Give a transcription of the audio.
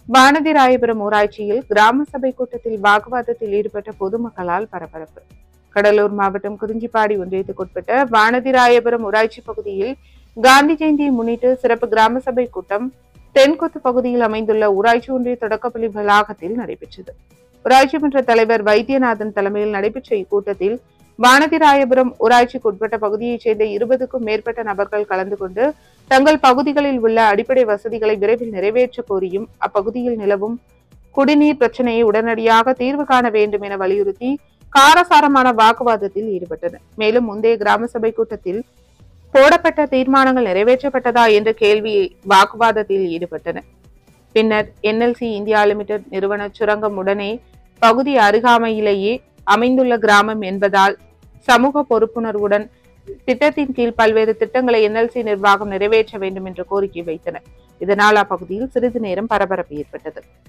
வானதி ராயபுரம் ஊராட்சியில் கிராம சபை கூட்டத்தில் வாக்குவாதத்தில் ஈடுபட்ட பொதுமக்களால் பரபரப்பு கடலூர் மாவட்டம் குறிஞ்சிப்பாடி ஒன்றியத்துக்குட்பட்ட வானதி ராயபுரம் ஊராட்சி பகுதியில் காந்தி ஜெயந்தியை முன்னிட்டு சிறப்பு கிராம சபை கூட்டம் தென்கொத்து பகுதியில் அமைந்துள்ள ஊராட்சி ஒன்றிய தொடக்கப்பள்ளி வளாகத்தில் நடைபெற்றது ஊராட்சி மன்ற தலைவர் வைத்தியநாதன் தலைமையில் நடைபெற்ற இக்கூட்டத்தில் வானதிராயபுரம் ஊராட்சிக்கு உட்பட்ட பகுதியைச் சேர்ந்த இருபதுக்கும் மேற்பட்ட நபர்கள் கலந்து கொண்டு தங்கள் பகுதிகளில் உள்ள அடிப்படை வசதிகளை விரைவில் நிறைவேற்ற கோரியும் அப்பகுதியில் நிலவும் குடிநீர் பிரச்சனையை உடனடியாக தீர்வு காண வேண்டும் என வலியுறுத்தி காரசாரமான வாக்குவாதத்தில் ஈடுபட்டனர் மேலும் முந்தைய கிராம சபை கூட்டத்தில் போடப்பட்ட தீர்மானங்கள் நிறைவேற்றப்பட்டதா என்ற கேள்வியை வாக்குவாதத்தில் ஈடுபட்டனர் பின்னர் என்எல்சி இந்தியா லிமிடெட் நிறுவன சுரங்கம் உடனே பகுதி அருகாமையிலேயே அமைந்துள்ள கிராமம் என்பதால் சமூக பொறுப்புணர்வுடன் திட்டத்தின் கீழ் பல்வேறு திட்டங்களை என்எல்சி நிர்வாகம் நிறைவேற்ற வேண்டும் என்ற கோரிக்கை வைத்தனர் இதனால் அப்பகுதியில் சிறிது நேரம் பரபரப்பு ஏற்பட்டது